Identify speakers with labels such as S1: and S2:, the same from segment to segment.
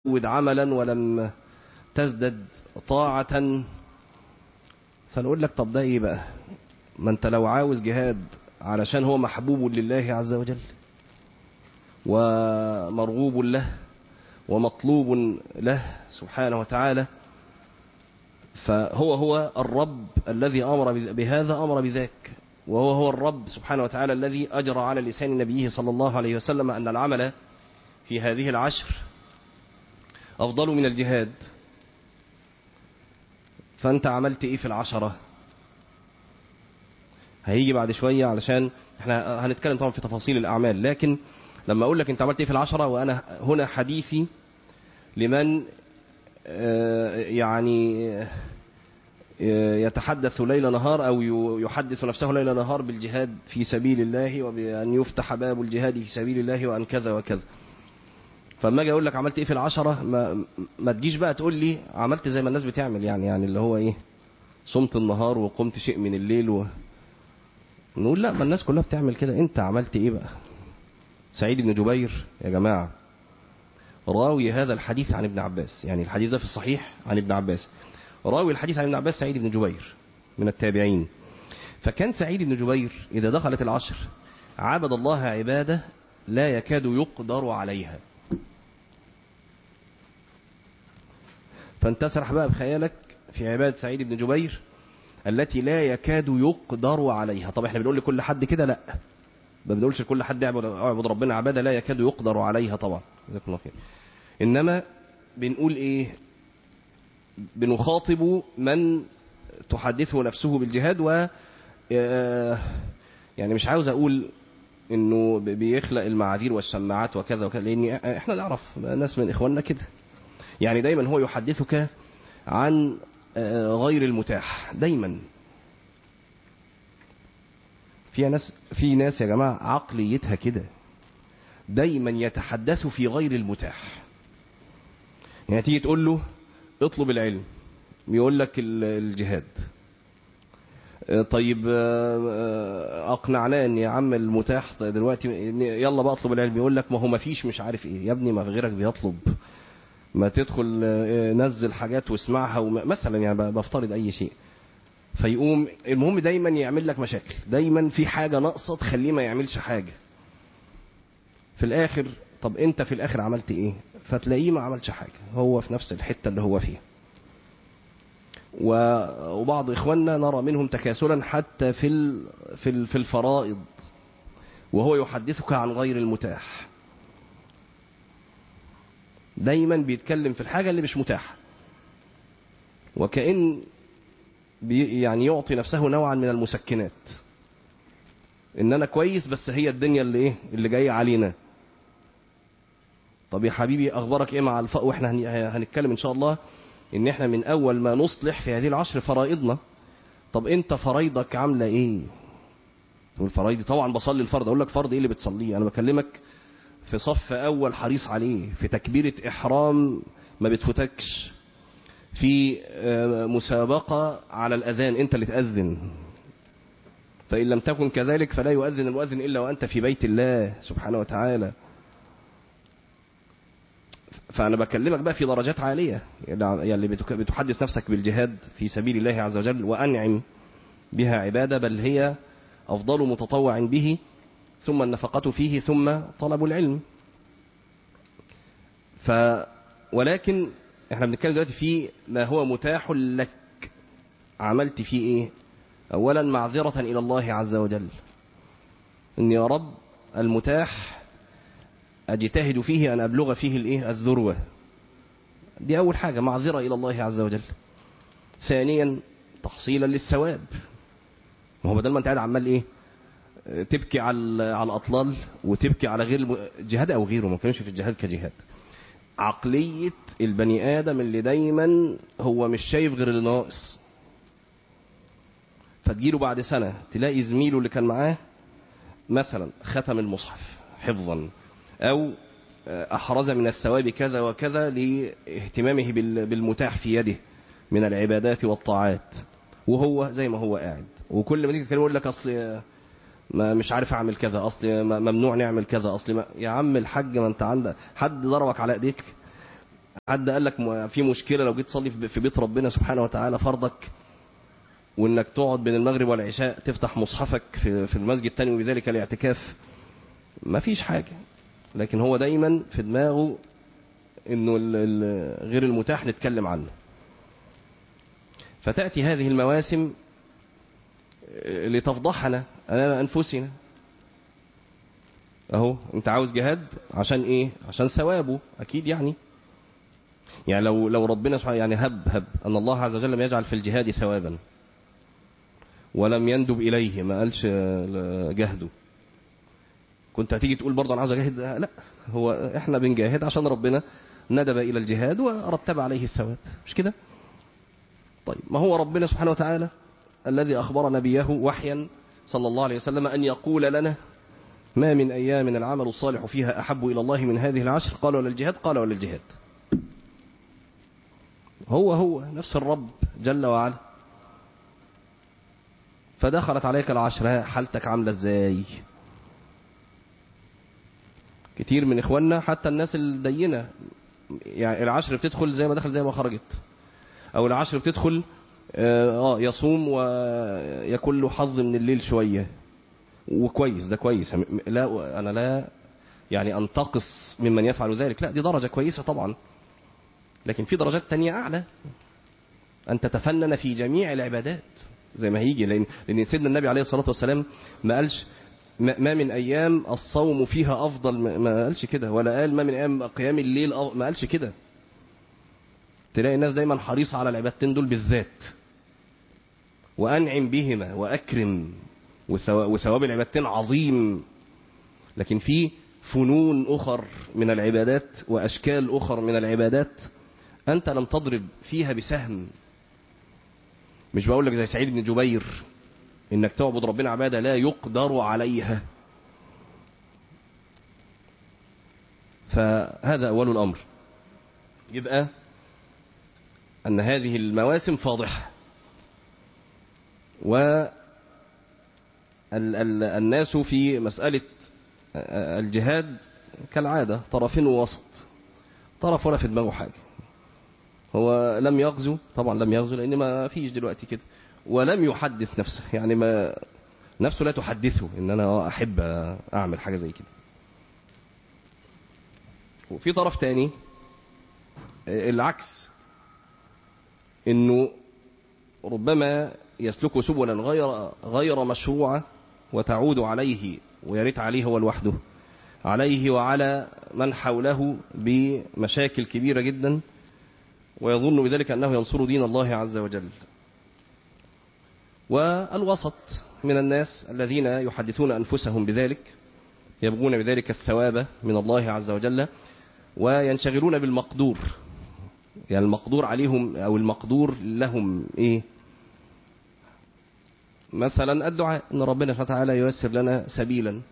S1: تزود عملا ولم تزدد طاعة فنقول لك طب ده ايه بقى ما انت لو عاوز جهاد علشان هو محبوب لله عز وجل ومرغوب له ومطلوب له سبحانه وتعالى فهو هو الرب الذي أمر بهذا أمر بذاك وهو هو الرب سبحانه وتعالى الذي أجرى على لسان نبيه صلى الله عليه وسلم أن العمل في هذه العشر أفضل من الجهاد فأنت عملت إيه في العشرة هيجي بعد شوية علشان احنا هنتكلم طبعا في تفاصيل الأعمال لكن لما أقول لك أنت عملت إيه في العشرة وأنا هنا حديثي لمن يعني يتحدث ليل نهار أو يحدث نفسه ليل نهار بالجهاد في سبيل الله وبأن يفتح باب الجهاد في سبيل الله وأن كذا وكذا فما اجي اقول لك عملت ايه في العشرة ما, ما تجيش بقى تقول لي عملت زي ما الناس بتعمل يعني يعني اللي هو ايه صمت النهار وقمت شيء من الليل و... نقول لا ما الناس كلها بتعمل كده انت عملت ايه بقى سعيد بن جبير يا جماعة راوي هذا الحديث عن ابن عباس يعني الحديث ده في الصحيح عن ابن عباس راوي الحديث عن ابن عباس سعيد بن جبير من التابعين فكان سعيد بن جبير إذا دخلت العشر عبد الله عبادة لا يكاد يقدر عليها فانت اسرح بقى بخيالك في عبادة سعيد بن جبير التي لا يكاد يقدر عليها طب احنا بنقول لكل حد كده لا ما بنقولش لكل حد اعبد اعبد ربنا عبادة لا يكاد يقدر عليها طبعا جزاكم الله خير انما بنقول ايه بنخاطب من تحدثه نفسه بالجهاد و يعني مش عاوز اقول انه بيخلق المعاذير والشماعات وكذا وكذا لان احنا نعرف ناس من اخواننا كده يعني دايما هو يحدثك عن غير المتاح دايما في ناس في ناس يا جماعه عقليتها كده دايما يتحدث في غير المتاح يعني تيجي تقول له اطلب العلم يقول لك الجهاد طيب اقنعنان يا عم المتاح دلوقتي يلا بقى اطلب العلم يقول لك ما هو ما فيش مش عارف ايه يا ابني ما غيرك بيطلب ما تدخل نزل حاجات واسمعها مثلا يعني بفترض اي شيء فيقوم المهم دايما يعمل لك مشاكل دايما في حاجه ناقصه تخليه ما يعملش حاجه في الاخر طب انت في الاخر عملت ايه فتلاقيه ما عملش حاجه هو في نفس الحته اللي هو فيها وبعض اخواننا نرى منهم تكاسلا حتى في في في الفرائض وهو يحدثك عن غير المتاح دايما بيتكلم في الحاجة اللي مش متاحة وكأن بي يعني يعطي نفسه نوعا من المسكنات ان انا كويس بس هي الدنيا اللي ايه اللي جايه علينا طب يا حبيبي اخبارك ايه مع الف واحنا هنتكلم ان شاء الله ان احنا من اول ما نصلح في هذه العشر فرائضنا طب انت فرائضك عامله ايه تقول فرائضي طبعا بصلي الفرض اقول لك فرض ايه اللي بتصليه انا بكلمك في صف أول حريص عليه في تكبيرة إحرام ما بتفوتكش في مسابقة على الأذان أنت اللي تأذن فإن لم تكن كذلك فلا يؤذن المؤذن إلا وأنت في بيت الله سبحانه وتعالى فأنا بكلمك بقى في درجات عالية يعني بتحدث نفسك بالجهاد في سبيل الله عز وجل وأنعم بها عبادة بل هي أفضل متطوع به ثم النفقة فيه ثم طلب العلم ف ولكن احنا بنتكلم دلوقتي في ما هو متاح لك عملت فيه ايه اولا معذرة الى الله عز وجل ان يا رب المتاح اجتهد فيه ان ابلغ فيه الايه الذروة دي اول حاجة معذرة الى الله عز وجل ثانيا تحصيلا للثواب ما هو بدل ما انت قاعد عمال ايه تبكي على على الاطلال وتبكي على غير الجهاد او غيره ما كانش في الجهاد كجهاد عقلية البني آدم اللي دايما هو مش شايف غير اللي ناقص فتجيله بعد سنة تلاقي زميله اللي كان معاه مثلا ختم المصحف حفظا أو أحرز من الثواب كذا وكذا لاهتمامه بالمتاح في يده من العبادات والطاعات وهو زي ما هو قاعد وكل ما تيجي تتكلم يقول لك أصل ما مش عارف اعمل كذا اصلي ممنوع نعمل كذا اصلي ما... يا عم الحاج ما انت عندك حد ضربك على ايديك حد قال لك م- في مشكلة لو جيت تصلي في في بيت ربنا سبحانه وتعالى فرضك وانك تقعد بين المغرب والعشاء تفتح مصحفك في في المسجد تنوي بذلك الاعتكاف ما فيش حاجة لكن هو دايما في دماغه انه ال- ال- غير المتاح نتكلم عنه فتأتي هذه المواسم آه، لتفضحنا امام انفسنا اهو انت عاوز جهاد عشان ايه عشان ثوابه اكيد يعني يعني لو لو ربنا سبحانه يعني هب هب ان الله عز وجل لم يجعل في الجهاد ثوابا ولم يندب اليه ما قالش آه، جهده كنت هتيجي تقول برضه انا عاوز اجاهد آه، لا هو احنا بنجاهد عشان ربنا ندب الى الجهاد ورتب عليه الثواب مش كده طيب ما هو ربنا سبحانه وتعالى الذي اخبر نبيه وحيا صلى الله عليه وسلم ان يقول لنا ما من ايام العمل الصالح فيها احب الى الله من هذه العشر قال ولا الجهاد قال ولا الجهاد هو هو نفس الرب جل وعلا فدخلت عليك العشر حالتك عاملة ازاي كتير من اخواننا حتى الناس الدينة يعني العشر بتدخل زي ما دخل زي ما خرجت او العشر بتدخل اه يصوم ويكون له حظ من الليل شوية وكويس ده كويس لا انا لا يعني انتقص ممن يفعل ذلك لا دي درجة كويسة طبعا لكن في درجات تانية أعلى أن تتفنن في جميع العبادات زي ما هيجي لأن, لأن سيدنا النبي عليه الصلاة والسلام ما قالش ما من أيام الصوم فيها أفضل ما قالش كده ولا قال ما من أيام قيام الليل ما قالش كده تلاقي الناس دايما حريصة على العبادتين دول بالذات وأنعم بهما وأكرم وثواب العبادتين عظيم لكن في فنون أخر من العبادات وأشكال أخر من العبادات أنت لم تضرب فيها بسهم مش بقول لك زي سعيد بن جبير إنك تعبد ربنا عبادة لا يقدر عليها فهذا أول الأمر يبقى أن هذه المواسم فاضحة والناس في مسألة الجهاد كالعادة طرفين ووسط طرف ولا في دماغه حاجة هو لم يغزو طبعا لم يغزو لأن ما فيش دلوقتي كده ولم يحدث نفسه يعني ما نفسه لا تحدثه ان انا احب اعمل حاجة زي كده وفي طرف تاني العكس انه ربما يسلك سبلا غير غير مشروعه وتعود عليه ويا ريت عليه هو لوحده عليه وعلى من حوله بمشاكل كبيرة جدا ويظن بذلك أنه ينصر دين الله عز وجل والوسط من الناس الذين يحدثون أنفسهم بذلك يبغون بذلك الثواب من الله عز وجل وينشغلون بالمقدور يعني المقدور عليهم أو المقدور لهم إيه مثلا الدعاء ان ربنا سبحانه وتعالى ييسر لنا سبيلا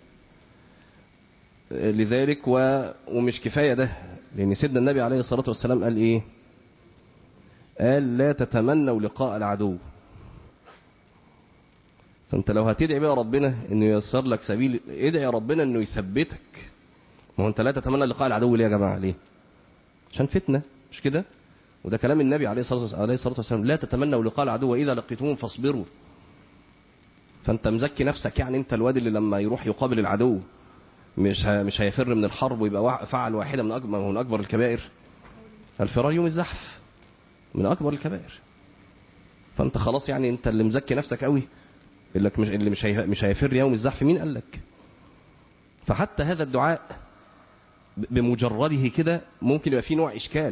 S1: لذلك و... ومش كفايه ده لان سيدنا النبي عليه الصلاه والسلام قال ايه قال لا تتمنوا لقاء العدو فانت لو هتدعي بقى ربنا انه ييسر لك سبيل ادعي ربنا انه يثبتك ما هو انت لا تتمنى لقاء العدو ليه يا جماعه ليه عشان فتنه مش كده وده كلام النبي عليه الصلاه والسلام لا تتمنوا لقاء العدو واذا لقيتموهم فاصبروا فانت مزكي نفسك يعني انت الواد اللي لما يروح يقابل العدو مش مش هيفر من الحرب ويبقى فعل واحده من اكبر من اكبر الكبائر الفرار يوم الزحف من اكبر الكبائر فانت خلاص يعني انت اللي مزكي نفسك قوي اللي مش اللي مش مش هيفر يوم الزحف مين قال لك فحتى هذا الدعاء بمجرده كده ممكن يبقى فيه نوع اشكال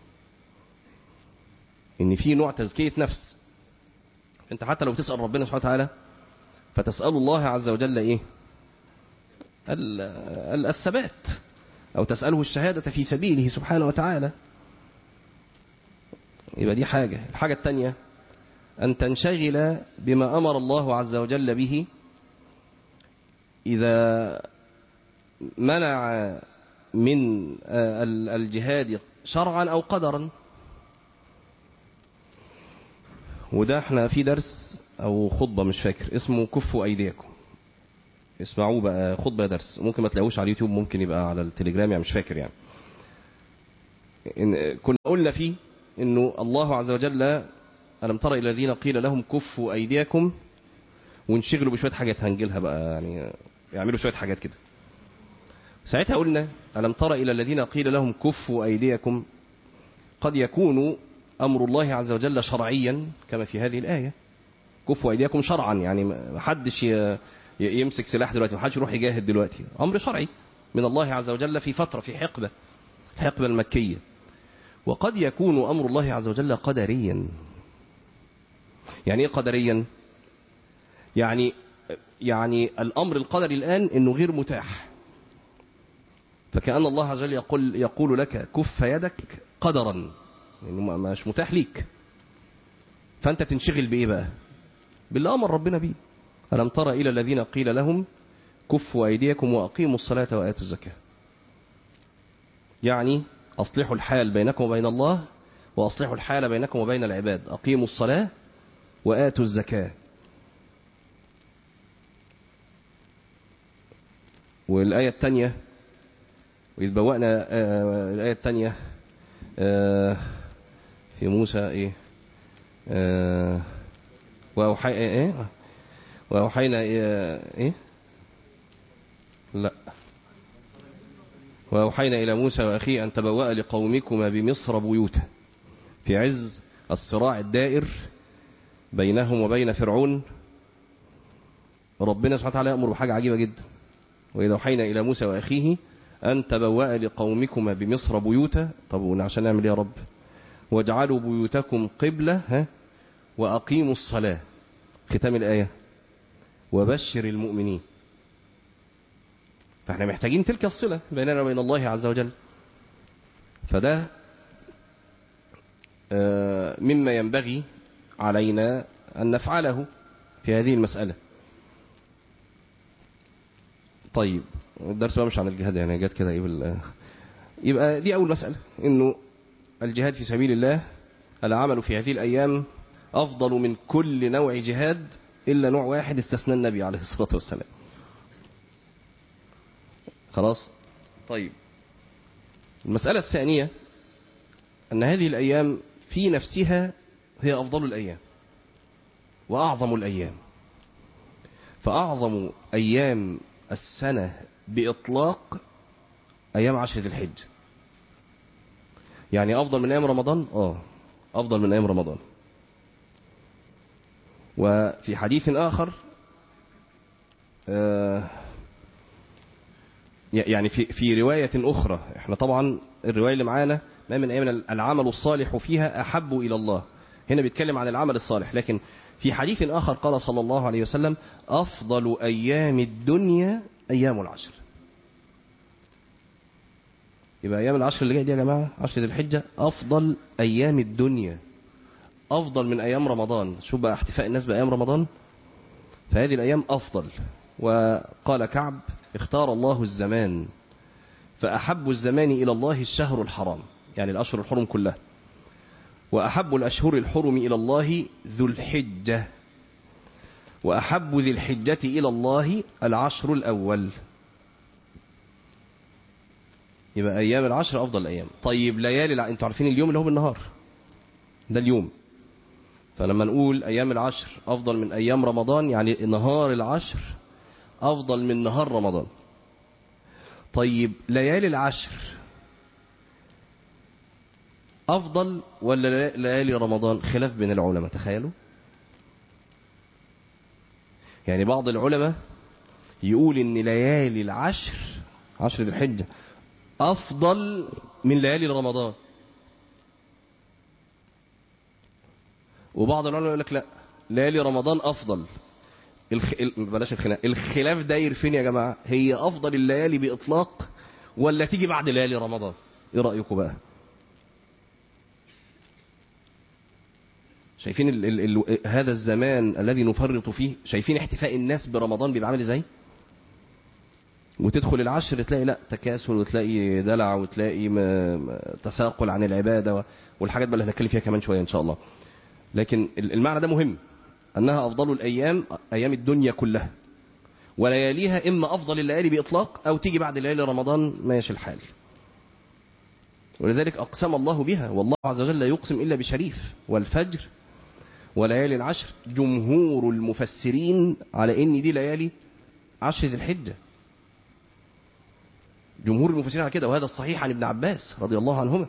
S1: ان في نوع تزكيه نفس انت حتى لو تسال ربنا سبحانه وتعالى فتسأل الله عز وجل إيه الثبات أو تسأله الشهادة في سبيله سبحانه وتعالى يبقى دي حاجة الحاجة الثانية أن تنشغل بما أمر الله عز وجل به إذا منع من الجهاد شرعا أو قدرا وده احنا في درس او خطبه مش فاكر اسمه كفوا ايديكم اسمعوه بقى خطبه درس ممكن ما تلاقوش على اليوتيوب ممكن يبقى على التليجرام يعني مش فاكر يعني إن كنا قلنا فيه انه الله عز وجل ألم تر إلى الذين قيل لهم كفوا أيديكم وانشغلوا بشوية حاجات هنجيلها بقى يعني يعملوا شوية حاجات كده ساعتها قلنا ألم تر إلى الذين قيل لهم كفوا أيديكم قد يكون أمر الله عز وجل شرعيا كما في هذه الآية كفوا أيديكم شرعا يعني ما حدش ي- ي- يمسك سلاح دلوقتي ما حدش يروح يجاهد دلوقتي أمر شرعي من الله عز وجل في فترة في حقبة الحقبة المكية وقد يكون أمر الله عز وجل قدريا يعني ايه قدريا يعني يعني الامر القدري الان انه غير متاح فكأن الله عز وجل يقول يقول لك كف يدك قدرا لانه ما- مش متاح ليك فانت تنشغل بايه بقى باللي امر ربنا بيه الم تر الى الذين قيل لهم كفوا ايديكم واقيموا الصلاه واتوا الزكاه يعني اصلحوا الحال بينكم وبين الله واصلحوا الحال بينكم وبين العباد اقيموا الصلاه وآتوا الزكاة والآية الثانية وإذ بوأنا آه، الآية الثانية آه، في موسى إيه آه، وأوحي إيه وأوحينا إيه إيه لا وأوحينا إلى موسى وأخيه أن تبوأ لقومكما بمصر بيوتا في عز الصراع الدائر بينهم وبين فرعون ربنا سبحانه وتعالى يأمر بحاجة عجيبة جدا وإذا أوحينا إلى موسى وأخيه أن تبوأ لقومكما بمصر بيوتا طب عشان نعمل إيه يا رب واجعلوا بيوتكم قبلة ها وأقيموا الصلاة ختام الآية وبشر المؤمنين فاحنا محتاجين تلك الصلة بيننا وبين الله عز وجل فده آه، مما ينبغي علينا أن نفعله في هذه المسألة طيب الدرس بقى مش عن الجهاد يعني جت كده ايه بال- يبقى دي أول مسألة إنه الجهاد في سبيل الله العمل في هذه الأيام أفضل من كل نوع جهاد إلا نوع واحد استثنى النبي عليه الصلاة والسلام خلاص طيب المسألة الثانية أن هذه الأيام في نفسها هي أفضل الأيام وأعظم الأيام فأعظم أيام السنة بإطلاق أيام عشر ذي الحجة يعني أفضل من أيام رمضان آه أفضل من أيام رمضان وفي حديث آخر آه يعني في في رواية أخرى احنا طبعا الرواية اللي معانا ما من أيام العمل الصالح فيها أحب إلى الله هنا بيتكلم عن العمل الصالح لكن في حديث آخر قال صلى الله عليه وسلم أفضل أيام الدنيا أيام العشر يبقى أيام العشر اللي جاية دي يا جماعة عشر ذي الحجة أفضل أيام الدنيا أفضل من أيام رمضان شوف بقى احتفاء الناس بأيام رمضان فهذه الأيام أفضل وقال كعب اختار الله الزمان فأحب الزمان إلى الله الشهر الحرام يعني الأشهر الحرم كلها وأحب الأشهر الحرم إلى الله ذو الحجة وأحب ذي الحجة إلى الله العشر الأول يبقى أيام العشر أفضل الأيام طيب ليالي الع... أنتوا عارفين اليوم اللي هو بالنهار ده اليوم فلما نقول أيام العشر أفضل من أيام رمضان يعني نهار العشر أفضل من نهار رمضان طيب ليالي العشر أفضل ولا ليالي رمضان خلاف بين العلماء تخيلوا يعني بعض العلماء يقول ان ليالي العشر عشر ذي الحجة أفضل من ليالي رمضان وبعض العلماء يقول لك لا ليالي رمضان أفضل الخ... بلاش الخلاف الخلاف داير فين يا جماعة هي أفضل الليالي بإطلاق ولا تيجي بعد ليالي رمضان إيه رأيكم بقى شايفين ال ال ال هذا الزمان الذي نفرط فيه شايفين احتفاء الناس برمضان بيبقى عامل ازاي وتدخل العشر تلاقي لا تكاسل وتلاقي دلع وتلاقي م... م... تثاقل عن العبادة و... والحاجات بقى اللي هنتكلم فيها كمان شوية ان شاء الله لكن المعنى ده مهم أنها أفضل الأيام أيام الدنيا كلها ولياليها إما أفضل الليالي بإطلاق أو تيجي بعد ليالي رمضان ماشي الحال ولذلك أقسم الله بها والله عز وجل لا يقسم إلا بشريف والفجر وليالي العشر جمهور المفسرين على إن دي ليالي عشر ذي الحجة جمهور المفسرين على كده وهذا الصحيح عن ابن عباس رضي الله عنهما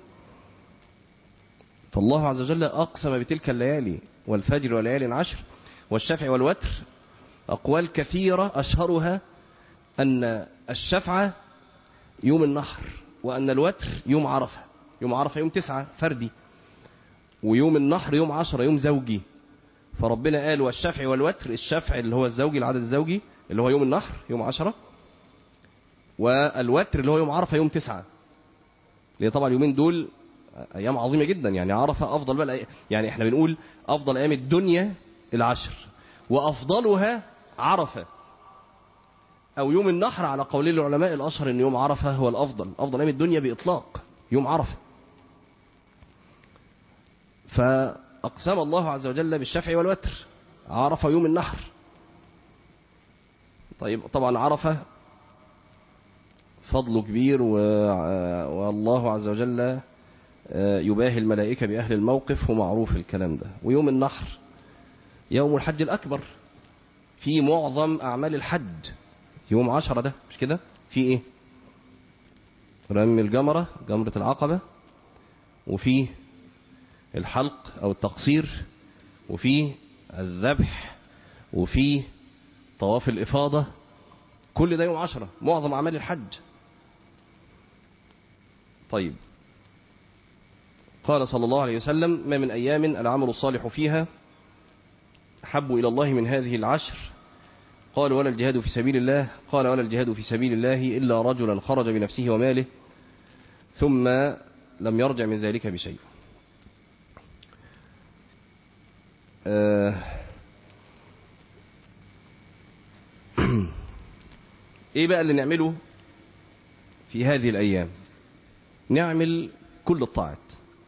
S1: فالله عز وجل أقسم بتلك الليالي والفجر وليالي العشر والشفع والوتر أقوال كثيرة أشهرها أن الشفع يوم النحر وأن الوتر يوم عرفة يوم عرفة يوم تسعة فردي ويوم النحر يوم عشرة يوم زوجي فربنا قال والشفع والوتر الشفع اللي هو الزوجي العدد الزوجي اللي هو يوم النحر يوم عشرة والوتر اللي هو يوم عرفة يوم تسعة لأن طبعا اليومين دول أيام عظيمة جدا يعني عرفة أفضل بقى يعني احنا بنقول أفضل أيام الدنيا العشر وأفضلها عرفة أو يوم النحر على قول العلماء الأشهر أن يوم عرفة هو الأفضل أفضل أيام الدنيا بإطلاق يوم عرفة فأقسم الله عز وجل بالشفع والوتر عرفة يوم النحر طيب طبعا عرفة فضله كبير والله عز وجل يباهي الملائكة بأهل الموقف ومعروف الكلام ده ويوم النحر يوم الحج الأكبر في معظم أعمال الحج يوم عشرة ده مش كده في إيه رمي الجمرة جمرة العقبة وفي الحلق أو التقصير وفي الذبح وفي طواف الإفاضة كل ده يوم عشرة معظم أعمال الحج طيب قال صلى الله عليه وسلم ما من أيام العمل الصالح فيها أحب إلى الله من هذه العشر قال ولا الجهاد في سبيل الله قال ولا الجهاد في سبيل الله إلا رجلا خرج بنفسه وماله ثم لم يرجع من ذلك بشيء آه ايه بقى اللي نعمله في هذه الايام نعمل كل الطاعات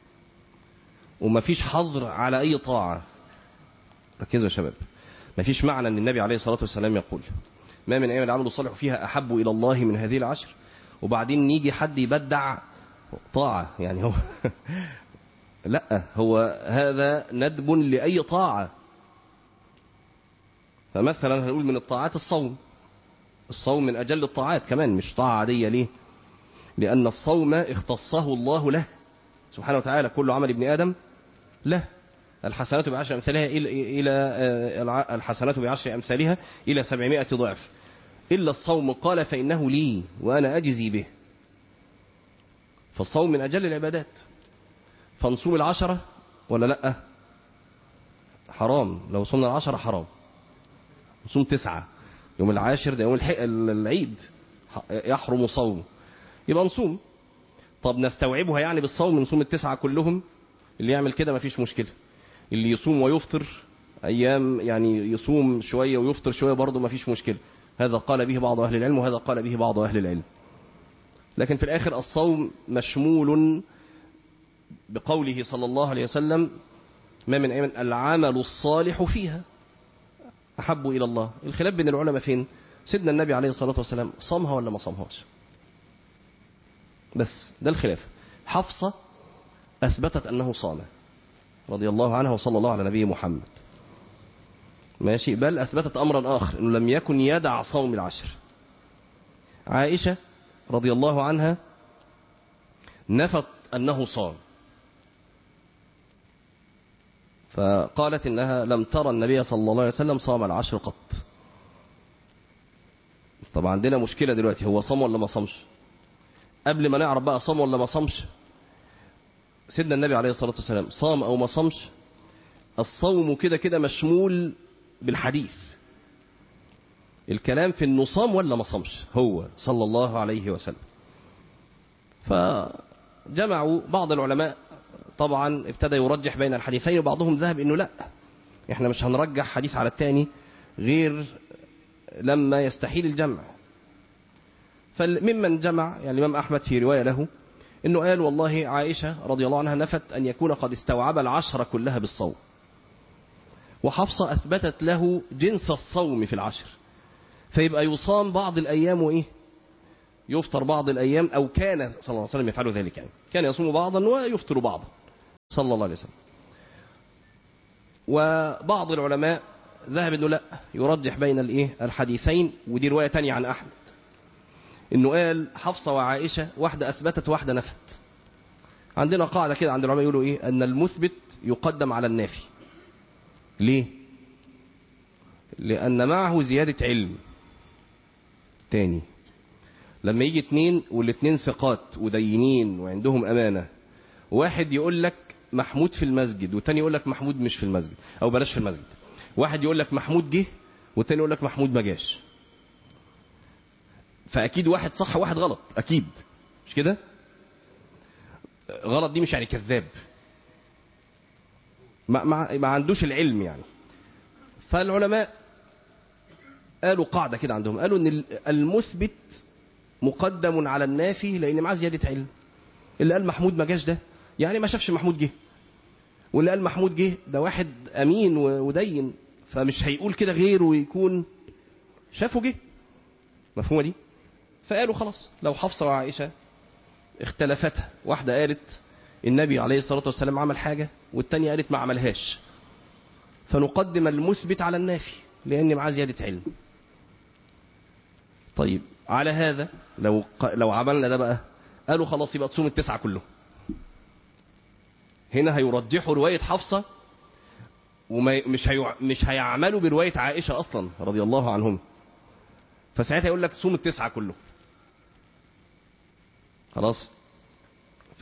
S1: ومفيش حظر على اي طاعه ركزوا يا شباب مفيش معنى ان النبي عليه الصلاه والسلام يقول ما من ايام العمل الصالح فيها احب الى الله من هذه العشر وبعدين يجي حد يبدع طاعه يعني هو لا هو هذا ندب لاي طاعه فمثلا هنقول من الطاعات الصوم الصوم من أجل الطاعات كمان مش طاعة عادية ليه لأن الصوم اختصه الله له سبحانه وتعالى كل عمل ابن آدم له الحسنات بعشر أمثالها إلى الحسنات بعشر أمثالها إلى سبعمائة ضعف إلا الصوم قال فإنه لي وأنا أجزي به فالصوم من أجل العبادات فنصوم العشرة ولا لأ حرام لو صمنا العشرة حرام نصوم تسعة يوم العاشر ده يوم العيد يحرم صومه يبقى نصوم طب نستوعبها يعني بالصوم نصوم التسعة كلهم اللي يعمل كده مفيش مشكلة اللي يصوم ويفطر أيام يعني يصوم شوية ويفطر شوية برضه مفيش مشكلة هذا قال به بعض أهل العلم وهذا قال به بعض أهل العلم لكن في الآخر الصوم مشمول بقوله صلى الله عليه وسلم ما من أيام العمل الصالح فيها أحب إلى الله الخلاف بين العلماء فين سيدنا النبي عليه الصلاة والسلام صامها ولا ما صامهاش بس ده الخلاف حفصة أثبتت أنه صام رضي الله عنها وصلى الله على نبي محمد ماشي بل أثبتت أمرا آخر أنه لم يكن يدع صوم العشر عائشة رضي الله عنها نفت أنه صام فقالت إنها لم ترى النبي صلى الله عليه وسلم صام العشر قط طبعا عندنا مشكلة دلوقتي هو صام ولا ما صامش قبل ما نعرف بقى صام ولا ما صامش سيدنا النبي عليه الصلاة والسلام صام أو ما صامش الصوم كده كده مشمول بالحديث الكلام في انه صام ولا ما صامش هو صلى الله عليه وسلم فجمعوا بعض العلماء طبعا ابتدى يرجح بين الحديثين وبعضهم ذهب انه لا احنا مش هنرجح حديث على الثاني غير لما يستحيل الجمع فممن جمع يعني الامام احمد في روايه له انه قال والله عائشه رضي الله عنها نفت ان يكون قد استوعب العشر كلها بالصوم وحفصه اثبتت له جنس الصوم في العشر فيبقى يصام بعض الايام وايه يفطر بعض الأيام أو كان صلى الله عليه وسلم يفعل ذلك يعني كان يصوم بعضا ويفطر بعضا صلى الله عليه وسلم وبعض العلماء ذهب انه لا يرجح بين الايه الحديثين ودي روايه تانية عن احمد انه قال حفصه وعائشه واحده اثبتت واحده نفت عندنا قاعده كده عند العلماء يقولوا ايه ان المثبت يقدم على النافي ليه لان معه زياده علم تاني لما يجي اتنين والاتنين ثقات ودينين وعندهم امانه واحد يقول لك محمود في المسجد والتاني يقول لك محمود مش في المسجد او بلاش في المسجد واحد يقول لك محمود جه والتاني يقول لك محمود ما جاش فاكيد واحد صح وواحد غلط اكيد مش كده غلط دي مش يعني كذاب ما, ما, ما عندوش العلم يعني فالعلماء قالوا قاعدة كده عندهم قالوا ان المثبت مقدم على النافي لان معاه زيادة علم اللي قال محمود ما جاش ده يعني ما شافش محمود جه واللي قال محمود جه ده واحد امين ودين فمش هيقول كده غير ويكون شافه جه مفهومه دي فقالوا خلاص لو حفصه وعائشه اختلفتا واحده قالت النبي عليه الصلاه والسلام عمل حاجه والتانيه قالت ما عملهاش فنقدم المثبت على النافي لان معاه زياده علم طيب على هذا لو لو عملنا ده بقى قالوا خلاص يبقى تصوم التسعه كلهم هنا هيرجحوا رواية حفصة ومش هي... مش هيعملوا برواية عائشة أصلا رضي الله عنهم فساعتها يقول لك صوم التسعة كله خلاص ف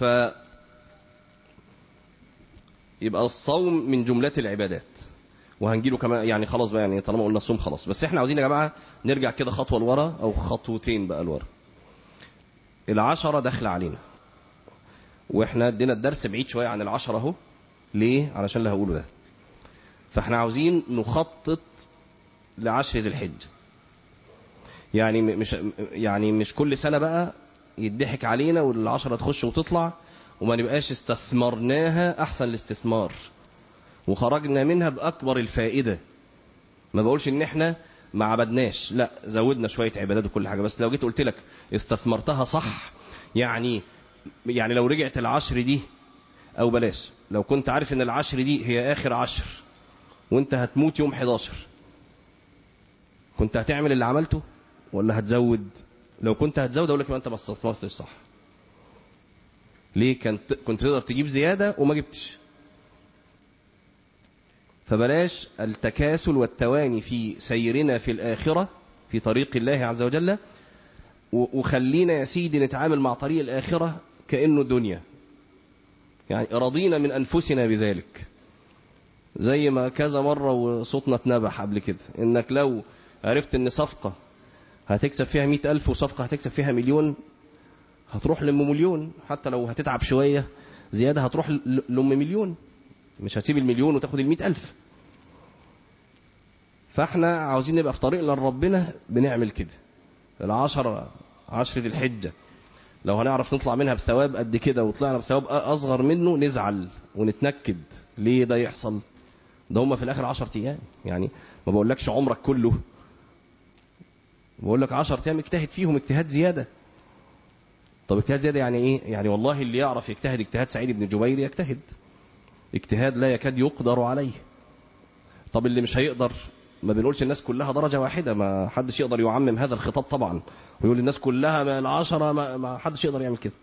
S1: يبقى الصوم من جملة العبادات وهنجيله كمان يعني خلاص بقى يعني طالما قلنا الصوم خلاص بس احنا عاوزين يا جماعة نرجع كده خطوة لورا أو خطوتين بقى لورا العشرة داخلة علينا واحنا ادينا الدرس بعيد شويه عن العشرة اهو ليه علشان اللي هقوله ده فاحنا عاوزين نخطط لعشر ذي الحجه يعني مش يعني مش كل سنه بقى يضحك علينا والعشرة تخش وتطلع وما نبقاش استثمرناها احسن الاستثمار وخرجنا منها باكبر الفائده ما بقولش ان احنا ما عبدناش لا زودنا شويه عبادات وكل حاجه بس لو جيت قلت لك استثمرتها صح يعني يعني لو رجعت العشر دي او بلاش لو كنت عارف ان العشر دي هي اخر عشر وانت هتموت يوم 11 كنت هتعمل اللي عملته ولا هتزود لو كنت هتزود اقول لك ما انت ما استثمرتش صح ليه كنت كنت تقدر تجيب زياده وما جبتش فبلاش التكاسل والتواني في سيرنا في الاخره في طريق الله عز وجل وخلينا يا سيدي نتعامل مع طريق الآخرة كأنه دنيا يعني رضينا من أنفسنا بذلك زي ما كذا مرة وصوتنا اتنبح قبل كده إنك لو عرفت إن صفقة هتكسب فيها مئة ألف وصفقة هتكسب فيها مليون هتروح لأم مليون حتى لو هتتعب شوية زيادة هتروح لأم مليون مش هتسيب المليون وتاخد المئة ألف فاحنا عاوزين نبقى في طريقنا لربنا بنعمل كده العشرة عشر ذي الحجة لو هنعرف نطلع منها بثواب قد كده وطلعنا بثواب أصغر منه نزعل ونتنكد ليه ده يحصل ده هم في الآخر عشر أيام يعني ما بقولكش عمرك كله بقول لك 10 أيام اجتهد فيهم اجتهاد زيادة طب اجتهاد زيادة يعني إيه يعني والله اللي يعرف يجتهد اجتهاد سعيد بن جبير يجتهد اجتهاد لا يكاد يقدر عليه طب اللي مش هيقدر ما بنقولش الناس كلها درجة واحدة ما حدش يقدر يعمم هذا الخطاب طبعا ويقول الناس كلها ما العشرة ما, ما حدش يقدر يعمل كده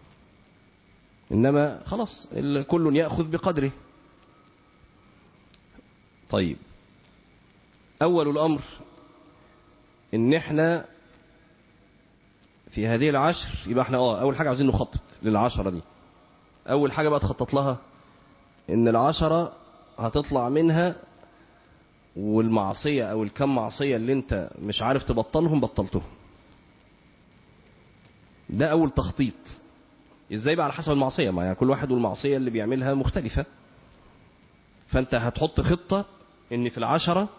S1: إنما خلاص كل يأخذ بقدره طيب أول الأمر إن إحنا في هذه العشر يبقى إحنا آه أول حاجة عاوزين نخطط للعشرة دي أول حاجة بقى تخطط لها إن العشرة هتطلع منها والمعصية أو الكم معصية اللي أنت مش عارف تبطلهم بطلتهم ده أول تخطيط إزاي بقى على حسب المعصية ما يعني كل واحد والمعصية اللي بيعملها مختلفة فأنت هتحط خطة إن في العشرة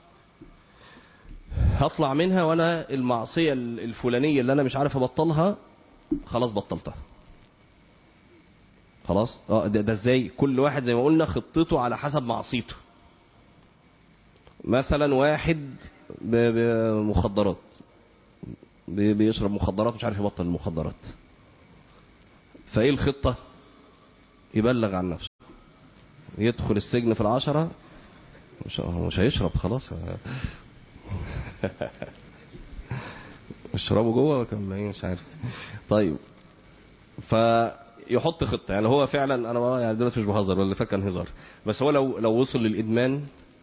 S1: هطلع منها وأنا المعصية الفلانية اللي أنا مش عارف أبطلها خلاص بطلتها خلاص اه ده, ده ازاي كل واحد زي ما قلنا خطته على حسب معصيته مثلا واحد بمخدرات بي- بيشرب مخدرات مش عارف يبطل المخدرات فايه الخطة يبلغ عن نفسه يدخل السجن في العشرة مش هو مش هيشرب خلاص اشربه جوه ولا ايه مش عارف طيب فيحط خطه يعني هو فعلا انا بقى- يعني دلوقتي مش بهزر ولا فاكر كان هزار بس هو لو لو وصل للادمان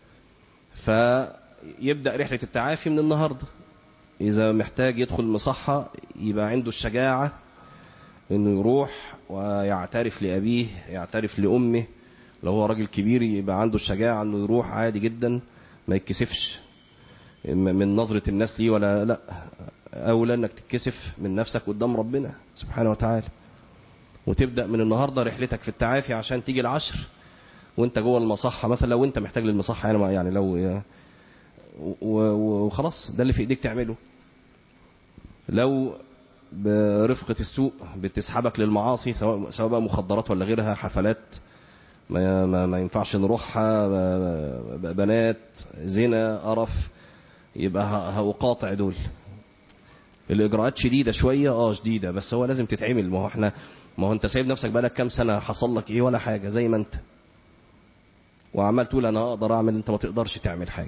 S1: فيبدا رحله التعافي من النهارده اذا محتاج يدخل مصحه يبقى عنده الشجاعه انه يروح ويعترف لابيه يعترف لامه لو هو راجل كبير يبقى عنده الشجاعه انه يروح عادي جدا ما يتكسفش من نظرة الناس ليه ولا لا أولى أنك تتكسف من نفسك قدام ربنا سبحانه وتعالى وتبدأ من النهاردة رحلتك في التعافي عشان تيجي العشر وانت جوه المصحة مثلا لو انت محتاج للمصحة يعني, ما- يعني لو و- و- وخلاص ده اللي في ايديك تعمله لو برفقة السوق بتسحبك للمعاصي سواء سواء بقى مخدرات ولا غيرها حفلات ما, ما, ما ينفعش نروحها ب- ب- بنات زنا قرف يبقى ه- هقاطع دول الاجراءات شديده شويه اه شديده بس هو لازم تتعمل ما هو احنا ما هو انت سايب نفسك بقالك كام سنه حصل لك ايه ولا حاجه زي ما انت وعمال تقول انا اقدر اعمل انت ما تقدرش تعمل حاجه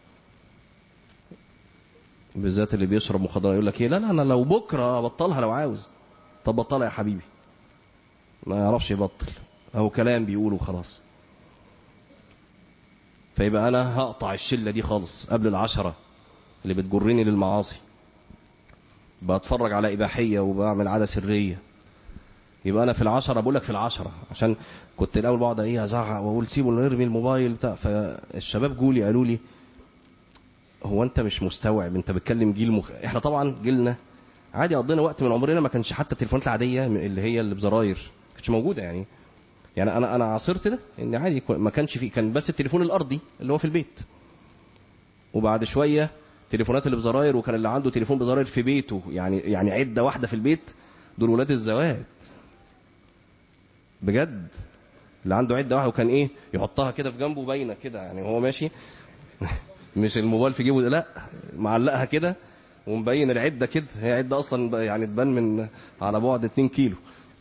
S1: بالذات اللي بيشرب مخدرات يقول لك ايه لا لا انا لو بكره ابطلها لو عاوز طب بطلها يا حبيبي ما يعرفش يبطل هو كلام بيقوله خلاص فيبقى انا هقطع الشله دي خالص قبل العشره اللي بتجرني للمعاصي بتفرج على اباحيه وبعمل عاده سريه يبقى انا في العشره بقول لك في العشره عشان كنت الاول بقعد ايه ازعق واقول سيبوا نرمي الموبايل بتاع فالشباب جولي قالوا لي هو انت مش مستوعب انت بتكلم جيل مخ... احنا طبعا جيلنا عادي قضينا وقت من عمرنا ما كانش حتى التليفونات العاديه اللي هي اللي بزراير ما كانتش موجوده يعني يعني انا انا عاصرت ده ان عادي ما كانش في كان بس التليفون الارضي اللي هو في البيت وبعد شويه تليفونات اللي بزراير وكان اللي عنده تليفون بزراير في بيته يعني يعني عده واحده في البيت دول ولاد الزوات بجد اللي عنده عده واحده وكان ايه يحطها كده في جنبه باينه كده يعني هو ماشي مش الموبايل في جيبه لا معلقها كده ومبين العده كده هي عده اصلا يعني تبان من على بعد 2 كيلو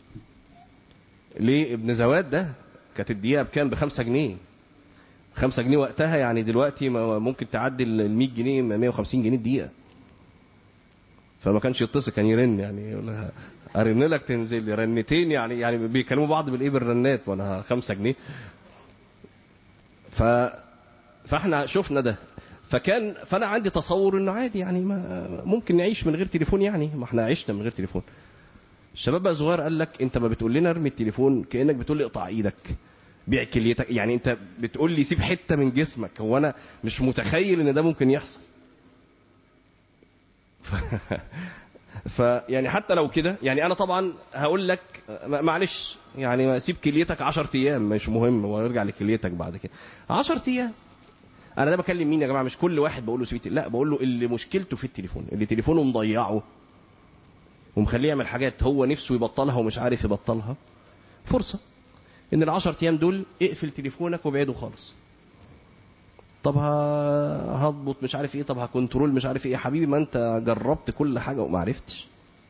S1: ليه ابن زواد ده كانت الدقيقه بكام بخمسة جنيه خمسة جنيه وقتها يعني دلوقتي ما- ممكن تعدي ال 100 جنيه 150 جنيه الدقيقه فما كانش يتصل كان يرن يعني يقول لها ارن لك تنزل لي رنتين يعني يعني بيكلموا بعض بالايه بالرنات وانا خمسة جنيه ف فاحنا شفنا ده فكان فانا عندي تصور انه عادي يعني ما ممكن نعيش من غير تليفون يعني ما احنا عشنا من غير تليفون الشباب بقى صغير قال لك انت ما بتقول لنا ارمي التليفون كانك بتقول لي اقطع ايدك بيع كليتك يعني انت بتقول لي سيب حته من جسمك هو انا مش متخيل ان ده ممكن يحصل ف... فيعني حتى لو كده يعني انا طبعا هقول لك ما- معلش يعني سيب كليتك 10 ايام مش مهم وارجع لكليتك بعد كده 10 ايام انا ده بكلم مين يا جماعه مش كل واحد بقول له سيب لا بقول له اللي مشكلته في التليفون اللي تليفونه مضيعه ومخليه يعمل حاجات هو نفسه يبطلها ومش عارف يبطلها فرصه ان العشر ايام دول اقفل تليفونك وابعده خالص طب ه- هضبط مش عارف ايه طب هكنترول مش عارف ايه يا حبيبي ما انت جربت كل حاجه وما عرفتش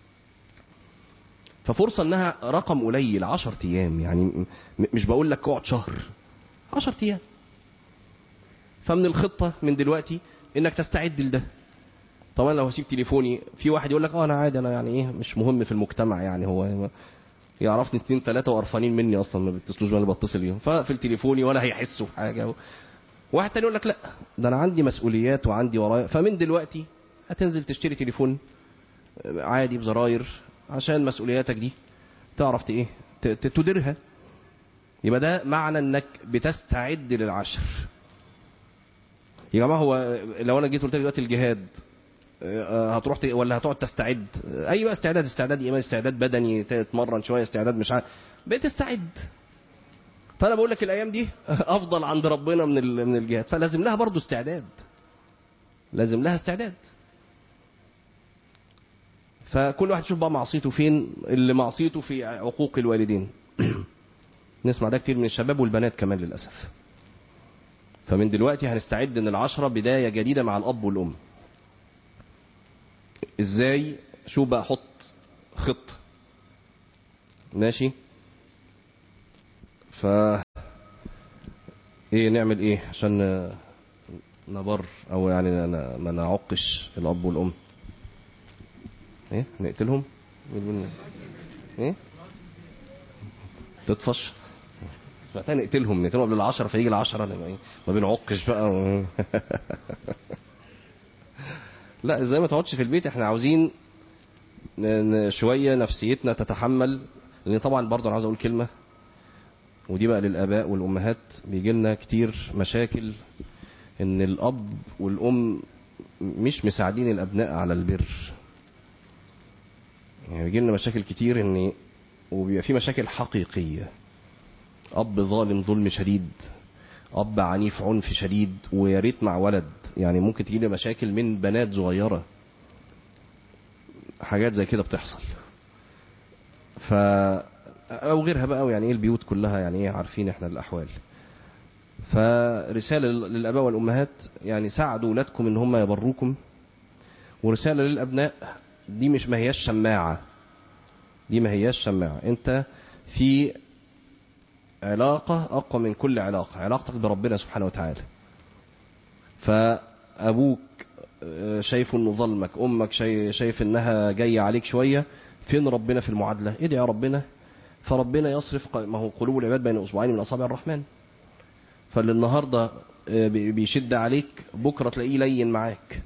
S1: ففرصه انها رقم قليل 10 ايام يعني م- مش بقول لك اقعد شهر 10 ايام فمن الخطه من دلوقتي انك تستعد لده طبعا لو هسيب تليفوني في واحد يقول لك اه انا عادي انا يعني ايه مش مهم في المجتمع يعني هو يعرفني اتنين تلاته وقرفانين مني اصلا ما بيتصلوش وانا بتصل بيهم ففي تليفوني ولا هيحسوا بحاجه و... واحد تاني يقول لك لا ده انا عندي مسؤوليات وعندي ورايا فمن دلوقتي هتنزل تشتري تليفون عادي بزراير عشان مسؤولياتك دي تعرف ت- ايه ت- ت- تديرها يبقى ده معنى انك بتستعد للعشر يا جماعه هو لو انا جيت قلت لك دلوقتي الجهاد آه، هتروح ت- ولا هتقعد تستعد ايوه استعداد استعداد ايمان استعداد بدني تتمرن شويه استعداد مش عارف بتستعد فانا بقول لك الايام دي افضل عند ربنا من ال- من الجهاد فلازم لها برضو استعداد لازم لها استعداد فكل واحد يشوف بقى معصيته فين اللي معصيته في عقوق الوالدين نسمع ده كتير من الشباب والبنات كمان للاسف فمن دلوقتي هنستعد ان العشرة بداية جديدة مع الاب والام ازاي شو بقى احط خطه ماشي ف ايه نعمل ايه عشان نبر او يعني ن- ما نعقش الاب والام ايه نقتلهم مين مين- ايه تطفش سمعتها نقتلهم نقتلهم قبل العشرة فيجي العشرة نبقى ايه ما بنعقش بقى و... لا زي ما تقعدش في البيت احنا عاوزين ن- ن- شوية نفسيتنا تتحمل لان طبعا برضه انا عاوز اقول كلمة ودي بقى للاباء والامهات بيجي لنا كتير مشاكل ان الاب والام مش مساعدين الابناء على البر يعني بيجي لنا مشاكل كتير ان وبيبقى في مشاكل حقيقيه اب ظالم ظلم شديد اب عنيف عنف شديد ويا ريت مع ولد يعني ممكن تجي لنا مشاكل من بنات صغيره حاجات زي كده بتحصل ف او غيرها بقى يعني ايه البيوت كلها يعني ايه عارفين احنا الاحوال فرساله للاباء والامهات يعني ساعدوا اولادكم ان هم يبروكم ورساله للابناء دي مش ما هياش شماعه دي ما هياش شماعه انت في علاقه اقوى من كل علاقه علاقتك بربنا سبحانه وتعالى فابوك آه، شايف انه ظلمك امك شاي- شايف انها جايه عليك شويه فين ربنا في المعادله ادعي ربنا فربنا يصرف ق- ما هو قلوب العباد بين اصبعين من اصابع الرحمن فاللي النهارده آه، بي- بيشد عليك بكره تلاقيه لين معاك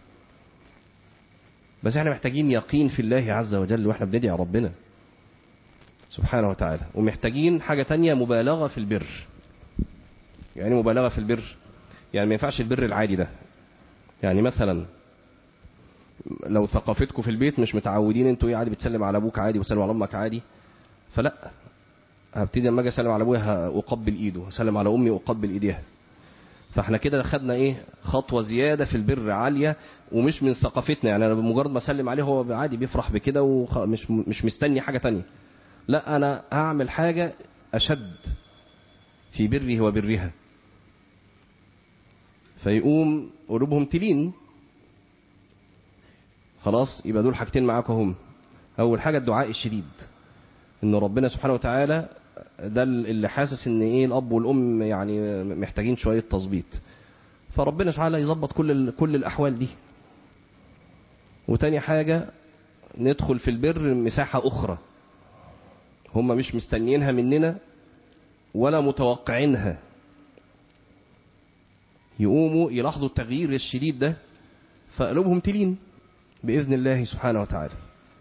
S1: بس احنا محتاجين يقين في الله عز وجل واحنا بندعي ربنا سبحانه وتعالى ومحتاجين حاجة تانية مبالغة في البر يعني مبالغة في البر يعني ما ينفعش البر العادي ده يعني مثلا لو ثقافتكم في البيت مش متعودين انتوا ايه عادي بتسلم على ابوك عادي وتسلم على امك عادي فلا هبتدي لما اجي اسلم على ابويا اقبل ايده هسلم على امي اقبل ايديها فاحنا كده خدنا ايه خطوه زياده في البر عاليه ومش من ثقافتنا يعني انا بمجرد ما اسلم عليه هو عادي بيفرح بكده ومش مش مستني حاجه تانية لا انا هعمل حاجه اشد في بره وبرها فيقوم قلوبهم تلين خلاص يبقى دول حاجتين معاك هم اول حاجه الدعاء الشديد ان ربنا سبحانه وتعالى ده اللي حاسس ان ايه الاب والام يعني محتاجين شويه تظبيط فربنا سبحانه يظبط كل ال- كل الاحوال دي وتاني حاجه ندخل في البر مساحه اخرى هم مش مستنيينها مننا ولا متوقعينها يقوموا يلاحظوا التغيير الشديد ده فقلوبهم تلين بإذن الله سبحانه وتعالى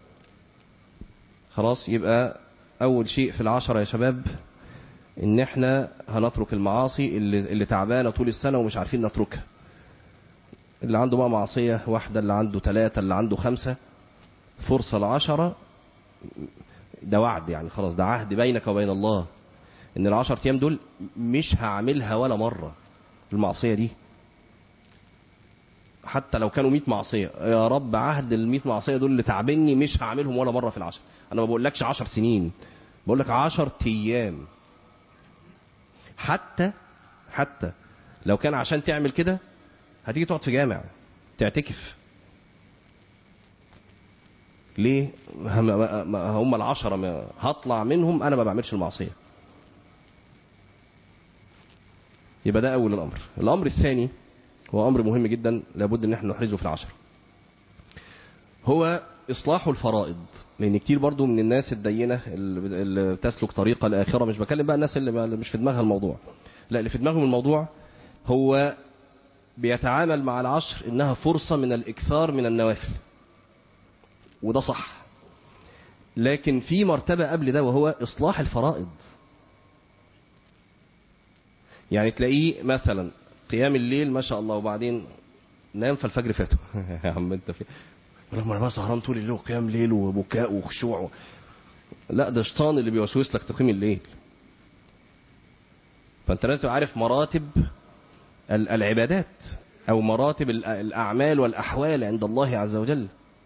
S1: خلاص يبقى أول شيء في العشرة يا شباب إن إحنا هنترك المعاصي اللي, اللي تعبانة طول السنة ومش عارفين نتركها اللي عنده بقى معصية واحدة اللي عنده ثلاثة اللي عنده خمسة فرصة العشرة ده وعد يعني خلاص ده عهد بينك وبين الله ان العشر ايام دول مش هعملها ولا مرة المعصية دي حتى لو كانوا 100 معصية يا رب عهد ال 100 معصية دول اللي تعبني مش هعملهم ولا مرة في العشر انا ما بقولكش 10 سنين بقول لك 10 ايام حتى حتى لو كان عشان تعمل كده هتيجي تقعد في جامع تعتكف ليه هم هم العشرة ما هطلع منهم أنا ما بعملش المعصية يبقى ده أول الأمر الأمر الثاني هو أمر مهم جدا لابد أن احنا نحرزه في العشرة هو إصلاح الفرائض لأن كتير برضو من الناس الدينة اللي اللي تسلك طريقة الآخرة مش بكلم بقى الناس اللي اللي مش في دماغها الموضوع لا اللي في دماغهم الموضوع هو بيتعامل مع العشر إنها فرصة من الإكثار من النوافل وده صح لكن في مرتبة قبل ده وهو إصلاح الفرائض يعني تلاقيه مثلا قيام الليل ما شاء الله وبعدين نام فالفجر فاته يا عم انت في لما انا بقى سهران طول الليل وقيام ليل وبكاء وخشوع لا ده شيطان اللي بيوسوس لك تقييم الليل فانت لازم تبقى عارف مراتب ال- العبادات او مراتب ال- الاعمال والاحوال عند الله عز وجل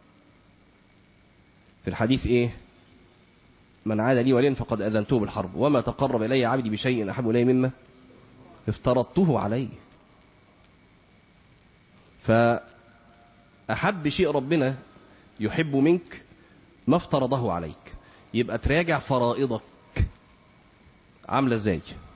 S1: في الحديث ايه من عاد لي وليا فقد اذنته بالحرب وما تقرب الي عبدي بشيء احب الي مما افترضته عليه فاحب شيء ربنا يحب منك ما افترضه عليك يبقى تراجع فرائضك عاملة ازاي